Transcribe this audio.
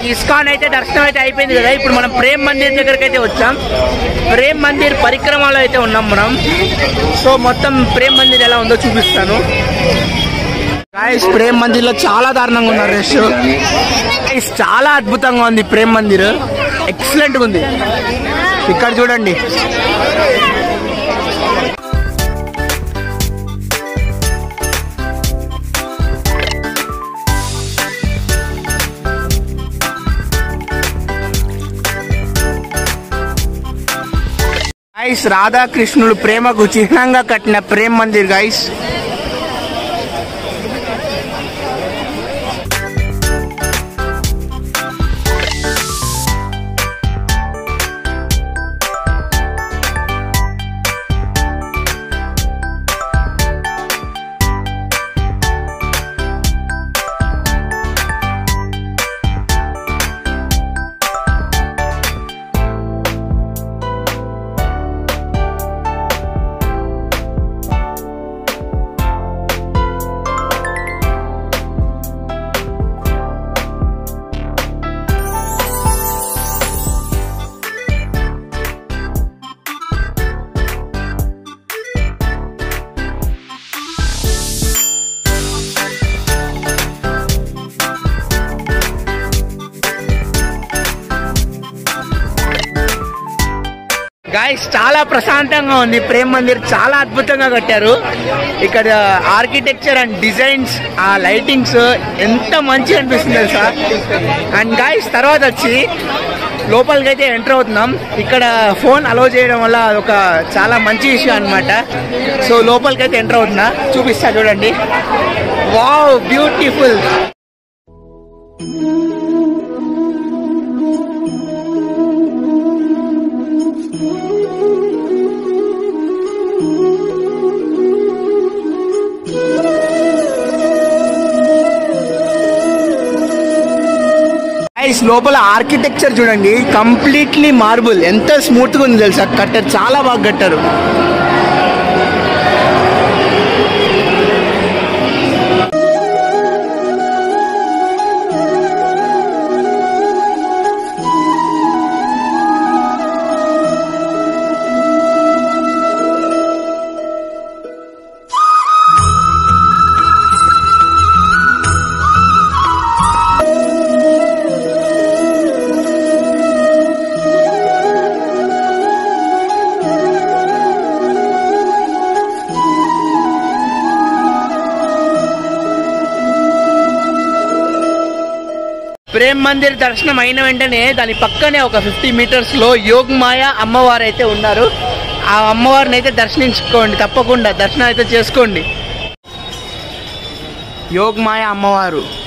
ISKCON అయితే దర్శనం అయితే అయిపోయింది కదా ఇప్పుడు మనం ప్రేమ్ మందిర్ దగ్గరికి అయితే వచ్చాం ప్రేమ్ మందిర్ పరిక్రమలో అయితే ఉన్నాం మనం సో మొత్తం ప్రేమ్ మందిర్ ఎలా ఉందో చూపిస్తాను గాయస్ ప్రేమ్ మందిర్ లో చాలా దారుణంగా ఉన్నారు రష్ గాయస్ చాలా అద్భుతంగా ఉంది ప్రేమ్ మందిర్ ఎక్సలెంట్ ఉంది ఇక్కడ చూడండి గైస్ రాధాకృష్ణుడు ప్రేమకు చిహ్నంగా కట్టిన ప్రేమ్ మందిర్ గైస్ గాయస్ చాలా ప్రశాంతంగా ఉంది ప్రేమ్ మందిర్ చాలా అద్భుతంగా కట్టారు ఇక్కడ ఆర్కిటెక్చర్ అండ్ డిజైన్స్ ఆ లైటింగ్స్ ఎంత మంచిగా అనిపిస్తుంది తెలుసా అండ్ గాయస్ తర్వాత వచ్చి లోపలికి అయితే ఎంటర్ అవుతున్నాం ఇక్కడ ఫోన్ అలౌ చేయడం వల్ల ఒక చాలా మంచి విషయం అన్నమాట సో లోపలికి అయితే ఎంటర్ అవుతున్నా చూపిస్తా చూడండి వావ్ బ్యూటిఫుల్ గైస్ లోపల ఆర్కిటెక్చర్ చూడండి కంప్లీట్లీ మార్బుల్ ఎంత స్మూత్ గా ఉంది తెలుసా కట్టారు చాలా బాగా కట్టారు ప్రేమ్ మందిర్ దర్శనం అయిన వెంటనే దాని పక్కనే ఒక ఫిఫ్టీ మీటర్స్ లో యోగ్మాయ అమ్మవారు అయితే ఉన్నారు ఆ అమ్మవారిని అయితే దర్శించుకోండి తప్పకుండా దర్శనం అయితే చేసుకోండి యోగ్మాయ అమ్మవారు